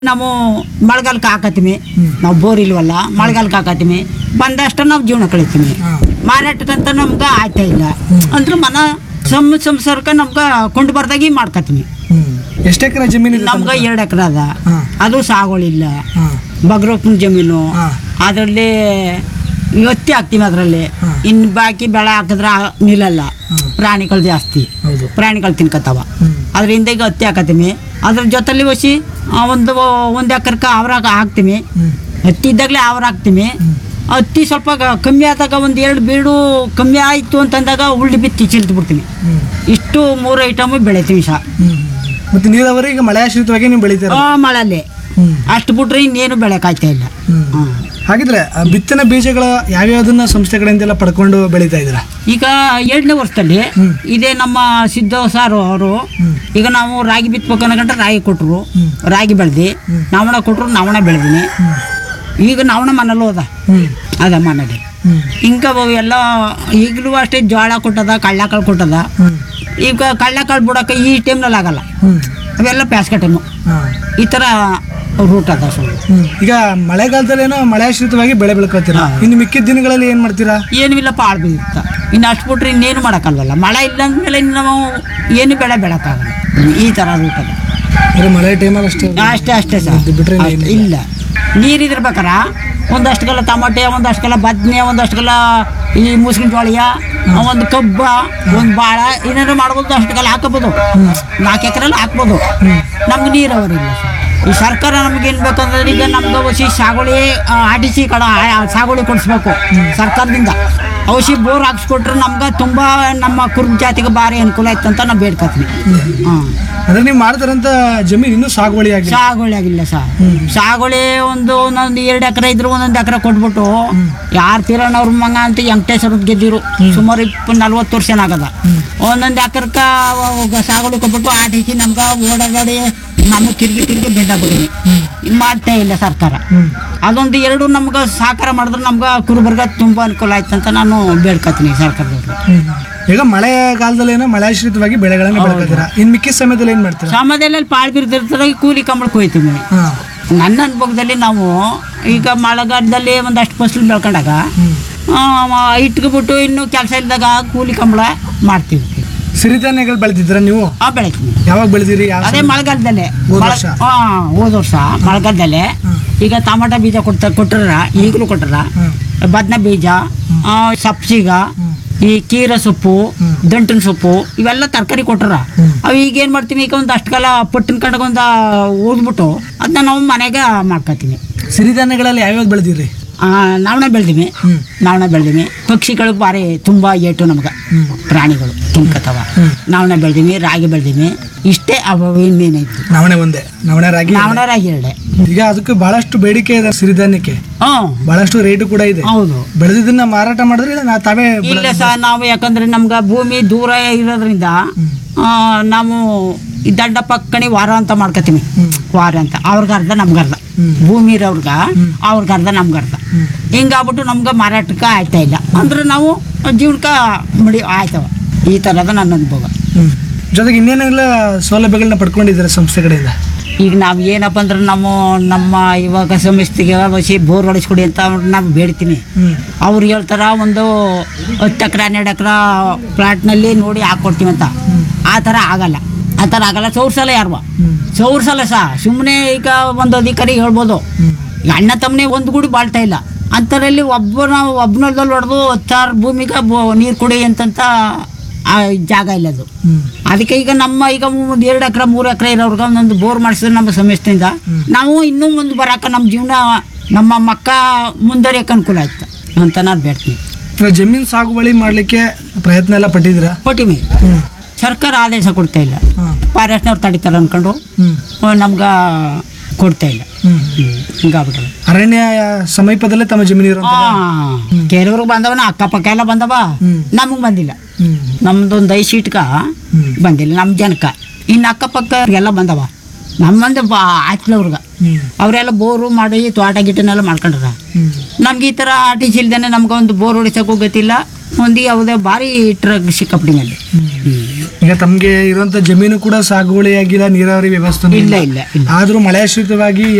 ನಾವು ಮಳೆಗಾಲಕ್ಕೆ ಹಾಕತ್ತೀವಿ ನಾವು ಬೋರ್ ಇಲ್ವಲ್ಲ ಮಳೆಗಾಲಕ್ಕೆ ಹಾಕತ್ತೀವಿ ಬಂದಷ್ಟು ನಾವು ಜೀವನ ಕಳಿತೀವಿ ಹಾ. ಮಾರಾಟಕ್ಕಂತ ನಮ್ಗೆ ಆಯ್ತಾ ಇಲ್ಲ ಅಂದ್ರೆ ಮನ ಸಮ್ ಸಂಸಾರಕ್ಕೆ ನಮ್ಗೆ ಕೊಂಡು ಬರ್ದಾಗಿ ಮಾಡ್ಕತ್ತೀವಿ ಹ್ಮ್ ಎಷ್ಟು ಎಕರೆ ಜಮೀನು ಇದೆ ನಮ್ಗೆ ತಮ್ಗೆ? ಎರಡು ಎಕರೆ ಅದ ಹಾ. ಅದು ಸಾಗುಗಳಿಲ್ಲ ಹಾ. ಬಗ್ರಪ್ಪನ ಜಮೀನು ಹಾ. ಅದರಲ್ಲಿ ಹತ್ತಿ ಹಾಕ್ತೀವಿ ಅದರಲ್ಲಿ ಹಾ. ಇನ್ನು ಬಾಕಿ ಬೆಳೆ ಹಾಕಿದ್ರೆ ಆ- ನಿಲ್ಲಲ್ಲ ಹಾ. ಪ್ರಾಣಿಗಳು ಜಾಸ್ತಿ ಹೌದು ಪ್ರಾಣಿಗಳು ತಿನ್ಕತ್ತಾವ ಹ್ಮ್. ಅದರಿಂದ ಈಗ ಹತ್ತಿ ಹಾಕತ್ತೀವಿ ಅದ್ರ ಜೊತೆಲಿ ಒಸಿ ಆ, ಒಂದು ಒಂದು ಎಕರೆಗೆ ಅವ್ರ ಹಾಕ್ತೀವಿ ಹ್ಮ್. ಹತ್ತಿ ಇದ್ದಾಗಲೇ ಅವ್ರ ಹಾಕ್ತೀವಿ ಹತ್ತಿ ಸ್ವಲ್ಪ ಗ- ಕಮ್ಮಿ ಆದಾಗ ಒಂದು ಎರಡು ಬೀಡು ಕಮ್ಮಿ ಆಯಿತು ಅಂತಂದಾಗ ಉಳ್ಳಿ ಬಿತ್ತಿ ಚಿಲ್ತು ಬಿಡ್ತೀವಿ ಹ್ಮ್. ಇಷ್ಟು ಮೂರು ಐಟಮು ಬೆಳಿತೀವಿ ಸಹ ಹ್ಮ್. ಮತ್ತೆ ನೀರಾವರಿ ಈಗ ಮಳೆ ಆಶ್ರಿತವಾಗಿ ನೀವು ಬೆಳಿತೀರ ಆ, ಮಳೆಯಲ್ಲಿ ಹ್ಮ್. ಅಷ್ಟು ಬಿಟ್ರೆ ಇನ್ನೇನು ಬೆಳೆಕಾಯ್ತಾ ಇಲ್ಲ ಹ್ಮ್. ಹ್ಮ್. ಹಾಗಿದ್ರೆ ಆ ಬಿತ್ತನೆ ಬೀಜಗಳ ಯಾವ್ಯಾವ್ದನ್ನ ಸಂಸ್ಥೆಗಳಿಂದೆಲ್ಲ ಪಡ್ಕೊಂಡು ಬೆಳಿತಾ ಇದ್ದೀರಾ ಈಗ ಎರಡನೇ ವರ್ಷದಲ್ಲಿ ಹ್ಮ್. ಇದೇ ನಮ್ಮ ಸಿದ್ಧ ಸಾರು ಅವರು ಹ್ಮ್. ಈಗ ನಾವು ರಾಗಿ ಬಿತ್ಬೇಕು ಅನ್ನಕಂಡ್ರೆ ರಾಗಿ ಕೊಟ್ಟರು ಹ್ಮ್. ರಾಗಿ ಬೆಳೆದಿ ಹ್ಮ್. ನವಣ ಕೊಟ್ಟರು ನವಣ ಬೆಳೆದಿನಿ ಹ್ಮ್. ಈಗ ನವಣ ಮನೇಲೂ ಅದ ಹ್ಮ್. ಅದ ಮನೇಲಿ ಹ್ಮ್. ಹಿಂಗ ಎಲ್ಲ ಈಗಲೂ ಅಷ್ಟೇ ಜೋಳ ಕೊಟ್ಟದ ಕಳ್ಳಕಾಳು ಕೊಟ್ಟದ ಹ್ಮ್. ಈಗ ಕಳ್ಳಕಾಳು ಬಿಡೋಕೆ ಈ ಟೈಮ್ನಲ್ಲಿ ಆಗಲ್ಲ ಹ್ಮ್. ಅವೆಲ್ಲ ಪ್ಯಾಸ್ಕ ಟೈಮು ಹಾ. ಈ ಥರ ರೂಟ್ ಅದ ಸುಮ್ಮನೆ ಹ್ಮ್. ಈಗ ಮಳೆಗಾಲದಲ್ಲಿ ಏನೋ ಮಳೆ ಆಶ್ರಿತವಾಗಿ ಬೆಳೆ ಬೆಳ್ಕೊತೀರಾ ಹಾ. ಇನ್ನು ಮಿಕ್ಕಿದ ದಿನಗಳಲ್ಲಿ ಏನ್ ಮಾಡ್ತೀರಾ ಏನೂ ಇಲ್ಲಪ್ಪ ಆಳ್ ಬೀಳುತ್ತ ಇನ್ನು ಅಷ್ಟು ಬಿಟ್ರೆ ಇನ್ನೇನು ಮಾಡೋಕ್ಕಲ್ವಲ್ಲ ಮಳೆ ಇಲ್ಲ ಅಂದಮೇಲೆ ಇನ್ನು ನಾವು ಏನು ಬೆಳೆ ಬೆಳಕಾಗಲ್ಲ ಈ ಥರ ರೂಟ್ ಅದ ಬರೀ ಮಳೆ ಟೈಮಲ್ಲಿ ಅಷ್ಟೇ ಅಷ್ಟೇ ಅಷ್ಟೇ ಸರ್ ಅದು ಬಿಟ್ರೆ ಅಷ್ಟೇ. ಇನ್ನೇನಿಲ್ಲ. ಇಲ್ಲ ನೀರಿದ್ರಬೇಕಾರ ಒಂದಷ್ಟು ಕಲ ಟಮಾಟೆ ಒಂದಷ್ಟು ಕಲ ಬದ್ನೆ ಒಂದಷ್ಟು ಕಲ ಈ ಮುಸ್ಲಿಂ ಜೋಳಿಯ ಒಂದು ಕಬ್ಬ ಒಂದು ಬಾಳ ಏನಾದ್ರು ಮಾಡ್ಬೋದು ಅಷ್ಟು ಕಲ ಹಾಕಬೋದು ನಾಲ್ಕು ಎಕರೆಲ್ಲ ಹಾಕ್ಬೋದು ನಮ್ಗೆ ನೀರಾವರಿ ಇಲ್ಲ ಸರ್ ಈ ಸರ್ಕಾರ ನಮ್ಗೆ ಏನು ಬೇಕಂದ್ರೆ ಈಗ ನಮ್ಗೆ ಔಷಧಿ ಸಾಗುವಳಿ ಆರ್ ಟಿ ಸಿ ಕಡ ಆ- ಸಾಗುವಳಿ ಕೊಡಿಸ್ಬೇಕು ಸರ್ಕಾರದಿಂದ ಔಷಧಿ ಬೋರ್ ಹಾಕ್ಸ್ಕೊಟ್ರೆ ನಮ್ಗೆ ತುಂಬ ನಮ್ಮ ಕುರುಬ ಜಾತಿಗೆ ಭಾರಿ ಅನುಕೂಲ ಆಯ್ತು ಅಂತ ನಾವು ಬೇಡ್ಕೊತೀವಿ ಹಾಂ ಅಂದ್ರೆ ನೀವು ಮಾಡ್ತಾರಂತ ಜಮೀನು ಇನ್ನೂ ಸಾಗುವಳಿ ಆಗಿದೆ ಸಾಗುವಳಿ ಆಗಿಲ್ಲ ಸರ್ ಸಾಗುವಳಿ ಒಂದು ಒಂದೊಂದು ಎರಡು ಎಕರೆ ಇದ್ರು ಒಂದೊಂದು ಎಕರೆ ಕೊಟ್ಬಿಟ್ಟು ಯಾರು ತೀರಣ್ಣ ಅವ್ರ ಮಂಗ ಅಂತ ವೆಂಕಟೇಶ್ವರದ ಗೆದ್ದಿರು ಸುಮಾರು ಇಪ್ಪ ನಲ್ವತ್ತು ವರ್ಷ ಆಗದ ಒಂದೊಂದು ಎಕರೆಕ ಸಾಗುವಳಿ ಕೊಟ್ಬಿಟ್ಟು ಆಟಿಸಿ ನಮ್ಗೆ ಓಡಾಡಿ ನಮಗೆ ತಿರುಗಿ ತಿರುಗಿ ಬೆಂಡಾಗ್ಬಿಟ್ಟಿವಿ ಇದು ಮಾಡ್ತಾ ಇಲ್ಲ ಸರ್ಕಾರ ಅದೊಂದು ಎರಡು ನಮ್ಗೆ ಸಹಕಾರ ಮಾಡಿದ್ರೆ ನಮ್ಗೆ ಕುರುಬರ್ಗ ತುಂಬ ಅನುಕೂಲ ಆಯ್ತು ಅಂತ ನಾನು ಬೇಡ್ಕೊತೀನಿ ಸರ್ಕಾರದವ್ರು ಈಗ ಮಳೆಗಾಲದಲ್ಲಿ ಏನೋ ಮಳೆ ಆಶ್ರಿತವಾಗಿ ಬೆಳೆಗಳನ್ನ ಬೆಳ್ಕೊತೀರಾ ಇನ್ನು ಮಿಕ್ಕಿದ ಸಮಯದಲ್ಲಿ ಏನ್ ಮಾಡ್ತೀರಾ ಸಮಾಜದಲ್ಲಿ ಪಾಳು ಬಿರ್ದಿರ್ತಾರೆ ಕೂಲಿ ಕಂಬಳಕ್ಕೆ ಹೋಯ್ತೀವಿ ಹಾ ನನ್ನ ಅನುಭವದಲ್ಲಿ ನಾವು ಈಗ ಮಳೆಗಾಲದಲ್ಲಿ ಒಂದಷ್ಟು ಫಸಲು ಬೆಳ್ಕೊಂಡಾಗ ಇಟ್ಕೊಬಿಟ್ಟು ಇನ್ನು ಕೆಲಸ ಇಲ್ದಾಗ ಕೂಲಿ ಕಂಬಳ ಮಾಡ್ತೀವಿ ಸಿರಿಧಾನ್ಯಗಳು ಬೆಳೆದಿದ್ದೀರಾ ನೀವು ಆ ಬೆಳಿತೀವಿ ಯಾವಾಗ ಬೆಳೆದಿರಿ ಯಾವ ಅದೇ ಮಳೆಗಾಲದಲ್ಲೇ ಹೋದ್ ಮಳೆ- ವರ್ಷ? ಹಾ ಹೋದ ವರ್ಷ ಮಳೆಗಾಲದಲ್ಲೇ ಈಗ ಟಮಾಟ ಬೀಜ ಕೊಡ್ತ ಕೊಟ್ಟರ ಈಗಲೂ ಕೊಟ್ಟರ ಹ್ಮ್. ಬದನೆ ಬೀಜ ಆ, ಸಬ್ಸಿಗ ಈ ಕೀರ ಸೊಪ್ಪು ದಂಟಿನ ಸೊಪ್ಪು ಇವೆಲ್ಲ ತರಕಾರಿ ಕೊಟ್ಟರ ಅವು ಈಗ ಏನು ಮಾಡ್ತೀವಿ ಈಗ ಒಂದು ಅಷ್ಟು ಕಾಲ ಪಟ್ಟಿನ ಕಡೆಗೆ ಒಂದು ಓದ್ಬಿಟ್ಟು ಅದನ್ನ ನಾವು ಮನೆಗೆ ಮಾಡ್ಕೊತೀವಿ ಸಿರಿಧಾನ್ಯಗಳಲ್ಲಿ ಯಾವ್ಯಾವ ಬೆಳೆದಿರಿ ನಾವಣ ಬೆಳ್ದೀವಿ ಹ್ಮ್. ನಾವಣ ಬೆಳ್ದೀವಿ ಪಕ್ಷಿಗಳು ಭಾರಿ ತುಂಬ ಏಟು ನಮ್ಗೆ ಹ್ಮ್. ಪ್ರಾಣಿಗಳು ತುಂಬ್ಕತ್ತವ ಹ್ಮ್. ನಾವಣ ಬೆಳ್ದೀವಿ ರಾಗಿ ಬೆಳ್ದೀವಿ ಇಷ್ಟೇ ಅವ ಇನ್ನೇನೈತಿ ನವಣೆ ಒಂದೇ ನವಣೆ ರಾಗಿ ನಾವಣ ರಾಗಿ ಎರಡೆ ಈಗ ಅದಕ್ಕೆ ಬಹಳಷ್ಟು ಬೇಡಿಕೆ ಇದೆ ಸಿರಿಧಾನ್ಯಕ್ಕೆ ಹ್ಞೂ ಬಹಳಷ್ಟು ರೇಟು ಕೂಡ ಇದೆ ಹೌದು ಬೆಳೆದಿದ್ದನ್ನ ಮಾರಾಟ ಮಾಡಿದ್ರೆ ಇಲ್ಲ ನಾ ತಾವೇ ಇಲ್ಲ ಸರ್ ನಾವು ಯಾಕಂದ್ರೆ ನಮ್ಗೆ ಭೂಮಿ ದೂರ ಇರೋದ್ರಿಂದ ಆ, ನಾವು ಈ ದಂಡ ಪಕ್ಕಣಿ ವಾರ ಅಂತ ಮಾಡ್ಕೊತೀವಿ ವಾರ ಅಂತ ಅವ್ರಿಗೆ ಅರ್ಧ ನಮ್ಗೆ ಅರ್ಧ ಭೂಮಿ ಇರೋರ್ಗ ಅವ್ರಿಗೆ ಅರ್ಧ ನಮ್ಗೆ ಅರ್ಧ ಹಿಂಗಾಗ್ಬಿಟ್ಟು ನಮ್ಗೆ ಮಾರಾಟಕ್ಕೆ ಆಯ್ತಾ ಇಲ್ಲ ಅಂದ್ರೆ ನಾವು ಜೀವನಕ್ಕೆ ಮಡಿ ಆಯ್ತವ ಈ ಥರದ ನನ್ನ ಅನುಭವ ಹ್ಮ್. ಜೊತೆಗೆ ಇನ್ನೇನೆಲ್ಲ ಸೌಲಭ್ಯಗಳನ್ನ ಪಡ್ಕೊಂಡಿದ್ದಾರೆ ಸಂಸ್ಥೆ ಕಡೆಯಿಂದ ಈಗ ನಾವು ಏನಪ್ಪ ಅಂದ್ರೆ ನಮ್ಮ ನಮ್ಮ ಇವಾಗ ಸಂಸ್ಥೆಗೆ ವಸಿ ಬೋರ್ ಹೊಡಿಸ್ಕೊಡಿ ಅಂತ ನಾವು ಬೇಡ್ತೀನಿ ಹ್ಮ್. ಅವ್ರು ಹೇಳ್ತಾರ ಒಂದು ಹತ್ತು ಎಕರೆ ಹನ್ನೆರಡು ಎಕರೆ ಪ್ಲಾಟ್ನಲ್ಲಿ ನೋಡಿ ಹಾಕ್ಕೊಡ್ತೀವಿ ಅಂತ ಆ ಥರ ಆಗಲ್ಲ ಆ ಥರ ಆಗಲ್ಲ ಸೌರ್ಸಲ್ಲ ಯಾರು ಸೌರ್ಸಲ್ಲ ಸಾ ಸುಮ್ಮನೆ ಈಗ ಒಂದು ಅಧಿಕಾರಿ ಹೇಳ್ಬೋದು ಈಗ ಅಣ್ಣ ತಮ್ಮನೆ ಒಂದು ಗುಡಿ ಬಾಳ್ತಾ ಇಲ್ಲ ಅಂಥದ್ರಲ್ಲಿ ಒಬ್ಬನ ಒಬ್ಬನದಲ್ಲಿ ಹೊಡೆದು ಹತ್ತಾರು ಭೂಮಿಗೆ ನೀರು ಕುಡಿ ಅಂತಂತ ಆ ಜಾಗ ಇಲ್ಲ ಅದು ಹ್ಮ್. ಅದಕ್ಕೆ ಈಗ ನಮ್ಮ ಈಗ ಒಂದು ಎರಡು ಎಕರೆ ಮೂರು ಎಕರೆ ಇರೋರ್ಗೆ ಒಂದೊಂದು ಬೋರ್ ಮಾಡಿಸಿದ್ರೆ ನಮ್ಮ ಸಂಸ್ಥೆಯಿಂದ ನಾವು ಇನ್ನೂ ಮುಂದೆ ಬರಾಕ ನಮ್ಮ ಜೀವನ ನಮ್ಮ ಮಕ್ಕ ಮುಂದರಿಯಕ್ಕೆ ಅನುಕೂಲ ಆಯ್ತು ಅಂತ ನಾನು ಬೇಡ್ತೀನಿ ಈಗ ಜಮೀನ್ ಸಾಗುವಳಿ ಮಾಡ್ಲಿಕ್ಕೆ ಪ್ರಯತ್ನ ಎಲ್ಲ ಪಟ್ಟಿದ್ದೀರಾ ಕೊಟ್ಟಿವಿ ಹ್ಮ್. ಸರ್ಕಾರ ಆದೇಶ ಕೊಡ್ತಾ ಇಲ್ಲ ಹಾ. ಫಾರೆಸ್ಟ್ನವ್ರು ತಡಿತಾರೆ ಅಂದ್ಕೊಂಡು ಹ್ಮ್. ನಮ್ಗೆ ಕೊಡ್ತಾ ಇಲ್ಲ ಹ್ಮ್. ಹಿಂಗಾಗ್ಬಿಟ್ಟಲ್ಲ ಅರಣ್ಯ ಸಮೀಪದಲ್ಲೇ ತಮ್ಮ ಜಮೀನು ಇರೋ ಕೆಲವ್ರಿಗೆ ಬಂದವನ ಅಕ್ಕಪಕ್ಕ ಎಲ್ಲ ಬಂದವ ಹ್ಮ್. ನಮಗೆ ಬಂದಿಲ್ಲ ಹ್ಮ್. ನಮ್ದೊಂದು ಐದು ಸೀಟ್ಗ ಹ್ಮ್. ಬಂದಿಲ್ಲ ನಮ್ಮ ಜನಕ್ಕೆ ಇನ್ನು ಅಕ್ಕಪಕ್ಕ ಎಲ್ಲ ಬಂದವ ನಮ್ಮಂದು ಬಾ ಆಯ್ತಲವ್ರಿಗೆ ಹ್ಮ್. ಅವರೆಲ್ಲ ಬೋರು ಮಾಡಿ ತೋಟ ಗಿಟನೆಲ್ಲ ಮಾಡ್ಕೊಂಡ್ರ ಹ್ಮ್. ನಮ್ಗೆ ಈ ಥರ ಆಟಿಸಿ ಇಲ್ದೇನೆ ನಮ್ಗೆ ಒಂದು ಬೋರ್ ಹೊಡಿಸೋಕ್ಕೂ ಗೊತ್ತಿಲ್ಲ ಒಂದು ಯಾವುದೇ ಭಾರಿ ಟ್ರಕ್ ಸಿಕ್ಕಾಪಟ್ಟಿ ಮೇಲೆ ಹ್ಮ್. ಹ್ಮ್. ಈಗ ತಮ್ಗೆ ಇರುವಂತ ಜಮೀನು ಕೂಡ ಸಾಗುವಳಿ ಆಗಿಲ್ಲ ನೀರಾವರಿ ವ್ಯವಸ್ಥೆ ಇಲ್ಲ ಇಲ್ಲ ಇಲ್ಲ ಆದ್ರೂ ಮಳೆಯಾಶ್ರಿತವಾಗಿ